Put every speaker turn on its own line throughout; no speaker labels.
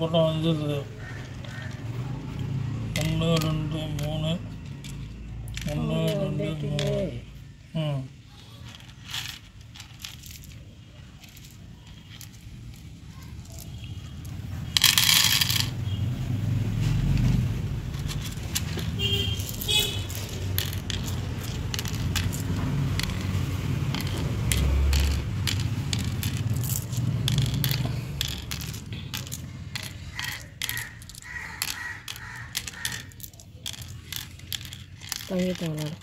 போட்டால் வந்துடுது ஒன்று ரெண்டு மூணு ஒன்று ரெண்டு மூணு ம்
தங்கிட்டு விளாடு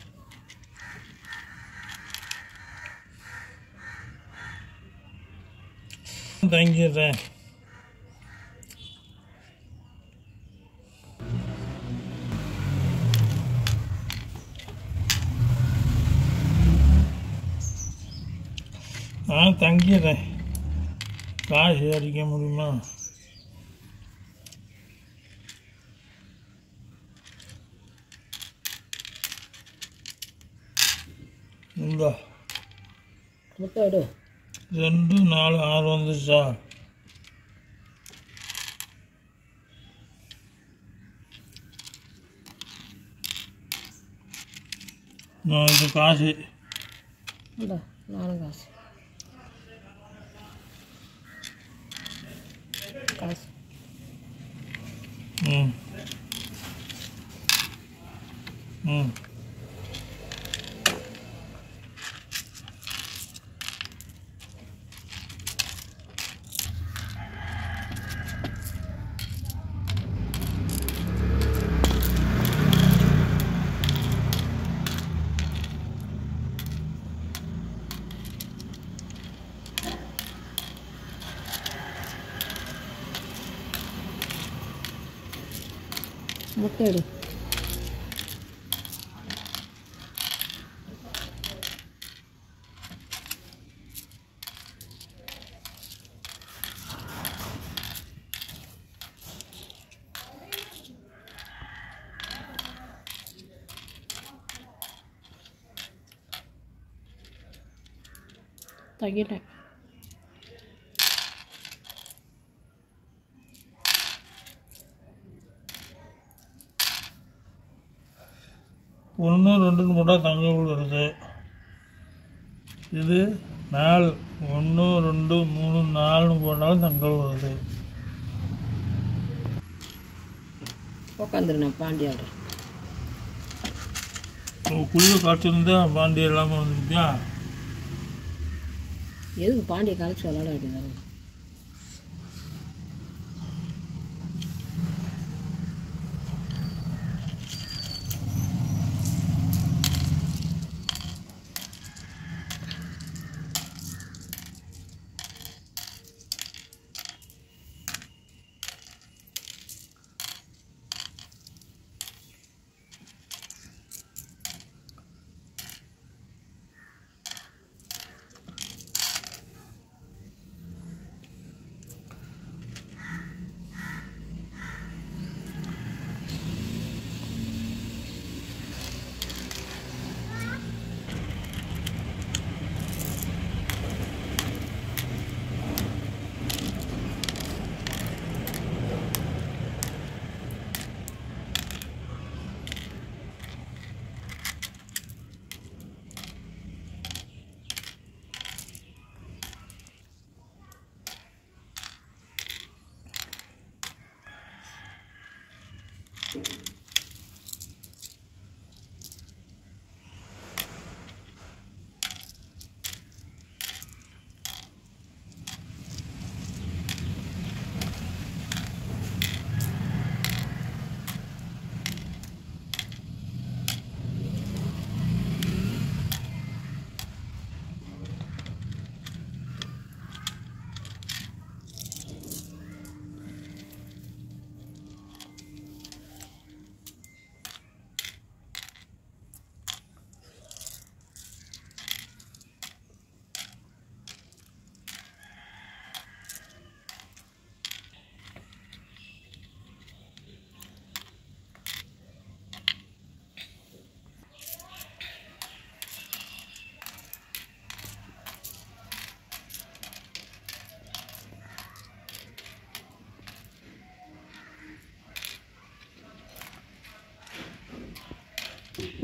தங்கிடுறேன் நான் தங்கிடுறேன் காசு அடிக்க முடியுமா இந்தா
முட்டை எடு
ரெண்டு நாலு ஆறு வந்துச்சா நான் இது காசு
இந்த நாலு காசு காசு
ம் ம்
முட்டை எடு தங்கிட்டேன்
ஒன்று ரெண்டுன்னு போட்டால் தங்க விழுறது இது நாலு ஒன்று ரெண்டு மூணு நாலுன்னு போட்டாலும் தங்க வருது
உட்காந்துரு நான் பாண்டி ஆடுறேன்
குளிர காய்ச்சிருந்தா பாண்டி எல்லாமே வந்துருப்பியா
எதுக்கு பாண்டியை கலைச்சி விளாட வேண்டியதானே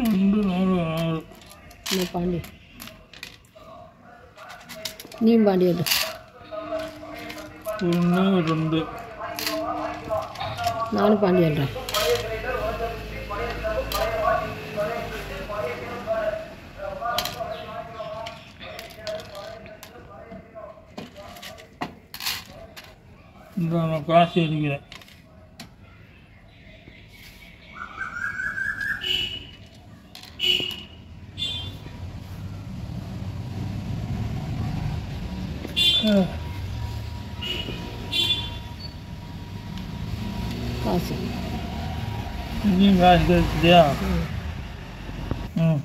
ரெண்டு நாலு ஆறு
இந்த பாண்டி நீ பாண்டி எடு
ஒன்று ரெண்டு
நானும் பாண்டி எழுறேன்
இந்த நான் காசு அடிக்கிறேன்
காசு
இங்கேயும் காசு கிடைச்சிட்டியா ம்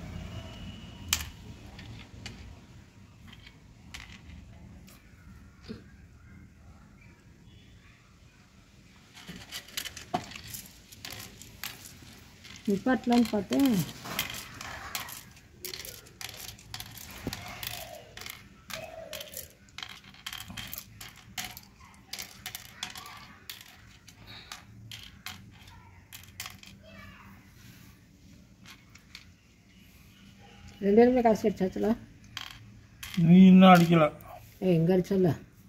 நிப்பாட்டலான்னு பார்த்தேன் ரெண்டு பேருமே காசு அடிச்சாச்சுல
நீ இன்னும் அடிக்கல
ஏ எங்கே அடிச்சல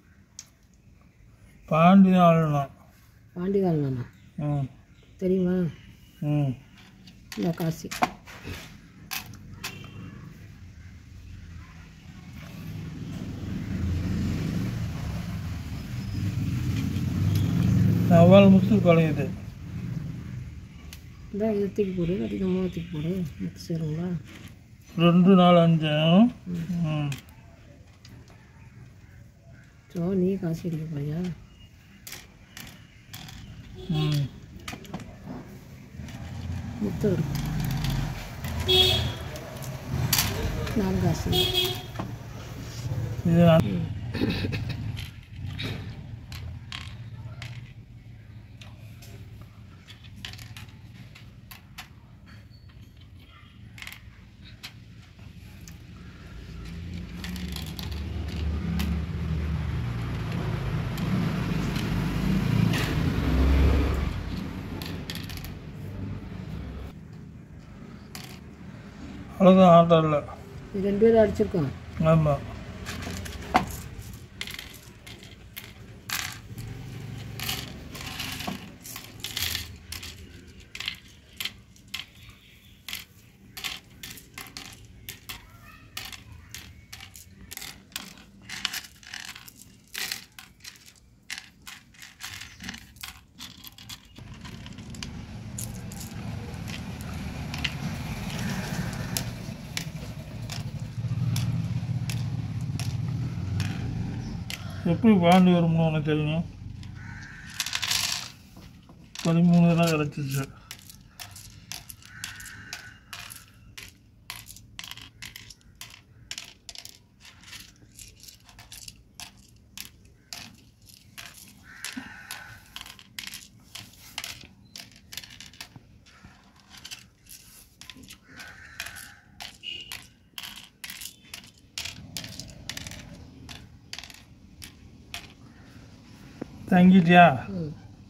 பாண்டி தான் ஆளணும்
பாண்டி காலண்ணா
ம்
தெரியுமா
ம்
இந்த காசு
நவால் முத்து குறையுது
இந்த இதை தூக்கி போடு இல்லாட்டி இந்த மூணு தூக்கி போடு முத்து சேருங்களா
ரெண்டு நாலு அஞ்சு ம்
ஸோ நீ காசு அடிக்க போறியா
ம்
முத்து எடு. நாலு காசு
இது நான் அவ்வளோதான் ஆட்டம் இல்லை
இது ரெண்டு பேரும் அடிச்சிருக்கோம்
ஆமாம் எப்படி பாண்டி வரும்னு உனக்கு தெரியும் பதிமூணு தான் கிடச்சிச்சு தங்கிட்டியா
ம்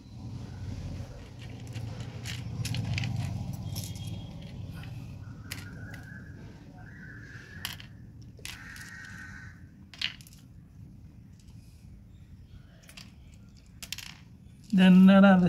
இது என்னடா அது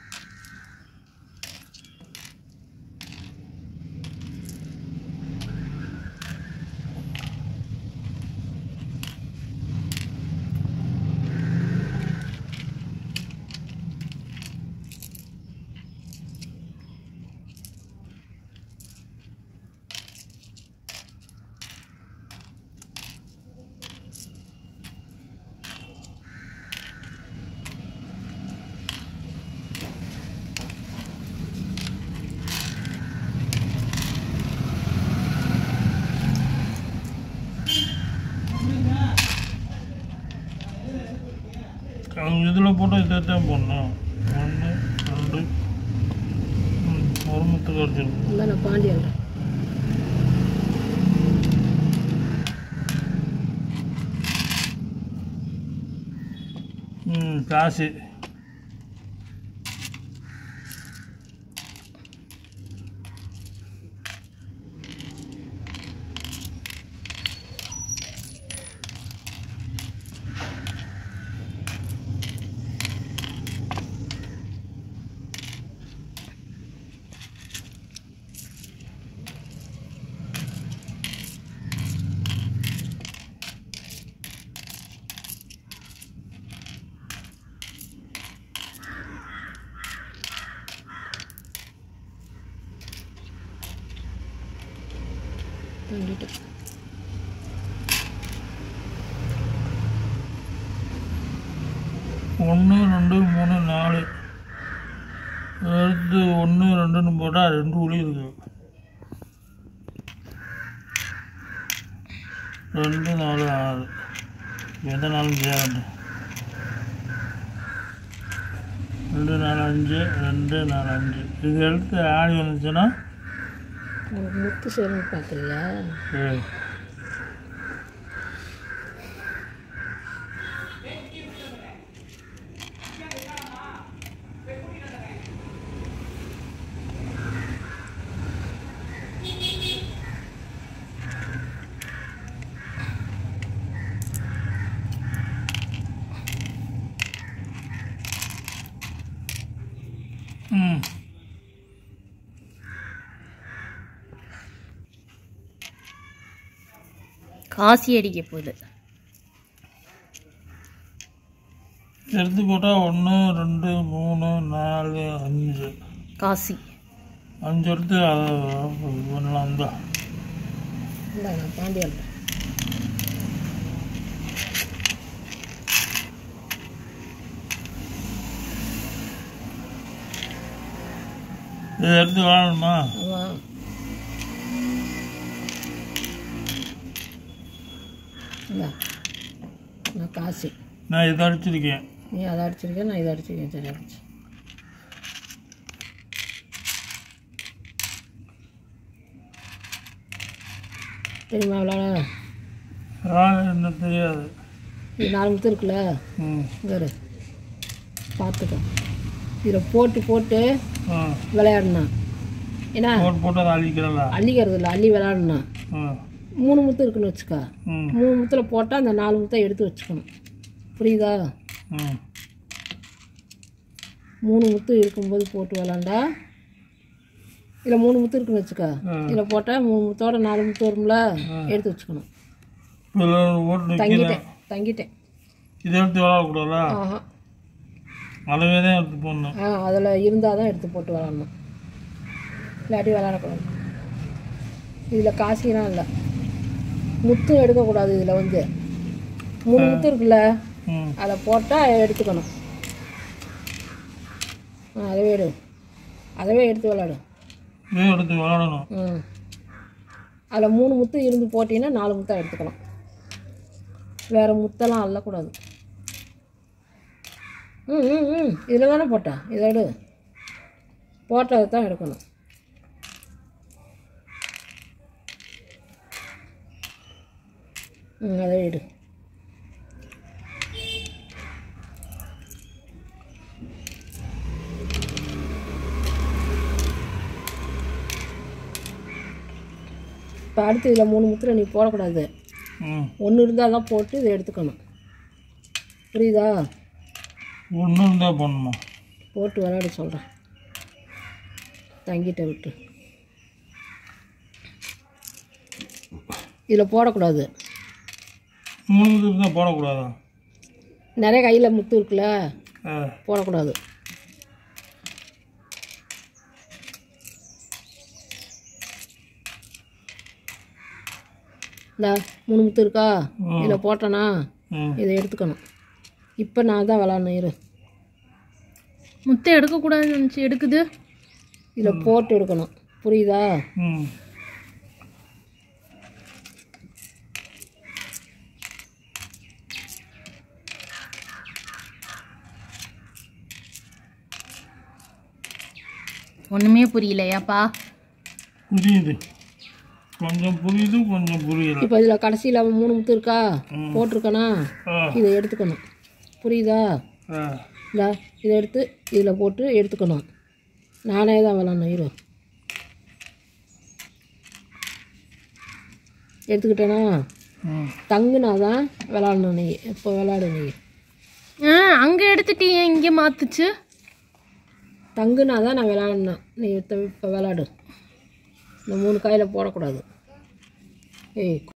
அவங்க இதில் போட்டு இதை தான் போடணும் ஒன்று ரெண்டு ம், ஒரு முத்து கிடச்சிருக்கு
இல்லை நான் பாண்டி எழுறேன்
ம் காசு
தங்கிட்டேன்
ஒன்று ரெண்டு மூணு நாலு அடுத்து ஒன்று ரெண்டுன்னு போட்டால் ரெண்டு உளி இருக்கு ரெண்டு நாலு ஆறு எந்த நாளும் செய்யாது ரெண்டு நாலு அஞ்சு ரெண்டு நாலு அஞ்சு இது எடுத்து ஆடி வந்துச்சுன்னா
உனக்கு முத்து சேருன்னு பார்க்குறியா
ஏழு. ம்
காசி அடிக்க போகுது
எடுத்து போட்டால் ஒன்று ரெண்டு மூணு நாலு அஞ்சு
காசி
அஞ்சு எடுத்து அதை பண்ணலாம் தான்
இல்லை நான் பாண்டி அல்றேன்
இதை எடுத்து விளாடணுமா
ஆமாம் இல்லை நான் காசு
நான் இதை அடிச்சிருக்கேன்
நீ அதை அடிச்சிருக்கேன் நான் இதை அடிச்சிருக்கேன் சரி அடிச்சு தெரியுமா விளாட
விளாட என்ன தெரியாது
இது நாலு முத்து இருக்குல்ல
ம்
இங்கே இரு. பார்த்துக்கோ இதில் போட்டு போட்டு
ஆ
விளையாடணும் ஏன்னா
போட்டு போட்டு அதை அழிக்கிறல
அள்ளிக்கிறது இல்லை அள்ளி விளையாடணும்
ஆ
மூணு முத்து இருக்குன்னு வச்சுக்கோ
ம்
மூணு முத்தில் போட்டால் அந்த நாலு முத்தை எடுத்து வச்சுக்கணும் புரியுதா
ம்
மூணு முத்து இருக்கும்போது போட்டு விளாண்டா இதில் மூணு முத்து இருக்குன்னு வச்சுக்கோ
ம்.
இதில் போட்டால் மூணு முத்தோட நாலு முத்து வரும்ல எடுத்து வச்சுக்கணும்
இதில் போட்டு நிற்கிறேன்
தங்கிட்டேன் தங்கிட்டேன்
இதை எடுத்து விளாடக்கூடாதா
ஆஹா
அளவே தான் எடுத்து போடணும்
ஆ அதில் இருந்தால் தான் எடுத்து போட்டு விளாடணும் இல்லாட்டி விளாடக்கூடாது இதில் காசிலாம் இல்லை முத்தும் எடுக்கக்கூடாது இதில் வந்து மூணு முத்து இருக்குல்ல
ம்
அதை போட்டால் எடுத்துக்கணும் ஆ அதவே எடு அதவே எடுத்து விளாடு
இதே எடுத்து விளாடணும்
ம் அதில் மூணு முத்து இருந்து போட்டிங்கன்னா நாலு முத்தா எடுத்துக்கலாம் வேறு முத்தெல்லாம் அள்ளக்கூடாது ம் ம் ம் இதில் தானே போட்டா இதை எடு போட்டதை தான் எடுக்கணும் ம் அதை எடு இப்போ அடுத்து இதில் மூணு முத்திரை நீ போடக்கூடாது
ம்
ஒன்று இருந்தால் தான் போட்டு இதை எடுத்துக்கணும் புரியுதா
ஒன்று இருந்தால் போடணுமா
போட்டு விளையாட சொல்கிறேன் தங்கிட்ட விட்டு இதில் போடக்கூடாது
மூணு இருந்தால் போடக்கூடாதா
நிறைய கையில் முத்து இருக்குல்ல
ஆ
போடக்கூடாது இந்த மூணு முத்து இருக்கா
ம்.
இதில் போட்டேனா
ம்
இதை எடுத்துக்கணும் இப்போ நான் தான் விளாட்ணும் இரு
முத்தை எடுக்கக்கூடாதுன்னு நினச்சி எடுக்குது
இதில் போட்டு எடுக்கணும் புரியுதா
ம்
ஒன்றுமே புரியலையாப்பா
புரியுது கொஞ்சம் புரியுது கொஞ்சம் புரியல
இப்போ இதில் கடைசியில் மூணு முத்து இருக்கா
ம்.
போட்டிருக்கனா
ஆ
இதை எடுத்துக்கணும் புரியுதா
ஆ
இல்லை இதை எடுத்து இதில் போட்டு எடுத்துக்கணும் நானே தான் விளாட்ணும் இரு எடுத்துக்கிட்டேனா
ம்
தங்குனா தான் விளாடணும் நீ இப்போ விளாடு நீ
ஆ அங்கே எடுத்துட்டியே இங்கே மாத்துச்சு
தங்குனா தான் நான் விளாடணும் நீ இப்போ இப்போ விளாடு இந்த மூணு காயில் போடக்கூடாது ஏய்